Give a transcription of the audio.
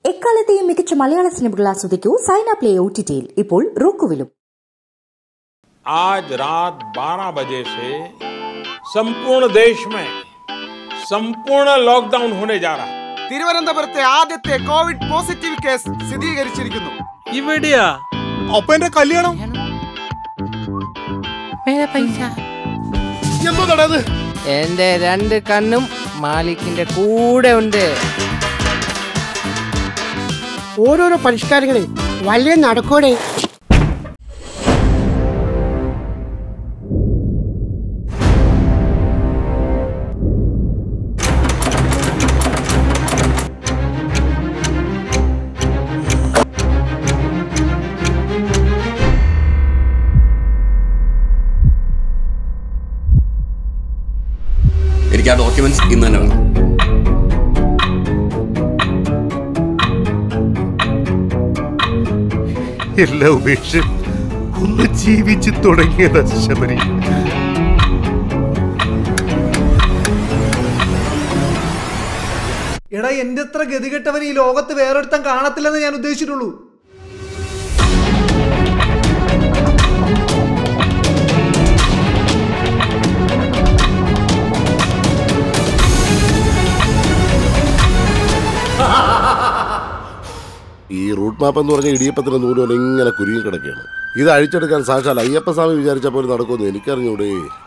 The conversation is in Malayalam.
എക്കാലത്തെയും മികച്ച മലയാള സിനിമകൾ ആസ്വദിക്കൂ സൈന പ്ലേ ഒ ടി ടിയിൽ ഇപ്പോൾ റോക്കുവിലും आज रात 12 बजे से संपूर्ण देश में संपूर्ण लॉकडाउन होने जा रहा है തിരുവനന്തപുരത്തെ ആദ്യത്തെ കോവിഡ് പോസിറ്റീവ് കേസ് സ്ഥിരീകരിച്ചിരിക്കുന്നു ഇവിടെയാ അപ്പൊ എന്റെ കല്യാണം എന്തോന്നാണത് എന്റെ രണ്ട് കണ്ണും മാലിക്കിന്റെ കൂടെ ഉണ്ട് ഓരോരോ പരിഷ്കാരങ്ങളെ വലിയ നടക്കോടെ എനിക്ക് ആ ഡോക്യുമെന്റ്സ് ഇന്ന് തന്നെ വേണം എല്ലാം ഉപേക്ഷിച്ച് ഒന്ന് ജീവിച്ചു തുടങ്ങിയത് ശബരി എടാ എന്റെ അത്ര ഗതികെട്ടവൻ ഈ ലോകത്ത് വേറൊരുത്തൻ കാണത്തില്ലെന്ന് ഞാൻ ഉദ്ദേശിച്ചിട്ടുള്ളൂ ഈ റൂട്ട് മാപ്പ് എന്ന് പറഞ്ഞ ഇടിയപ്പത്തിന്റെ നൂലുപോലെ ഇങ്ങനെ കുരുങ്ങി കിടക്കുകയാണ് ഇത് അഴിച്ചെടുക്കാൻ സാക്ഷാൽ അയ്യപ്പസ്വാമി വിചാരിച്ച പോലെ നടക്കുമെന്ന് എനിക്കറിഞ്ഞൂടെ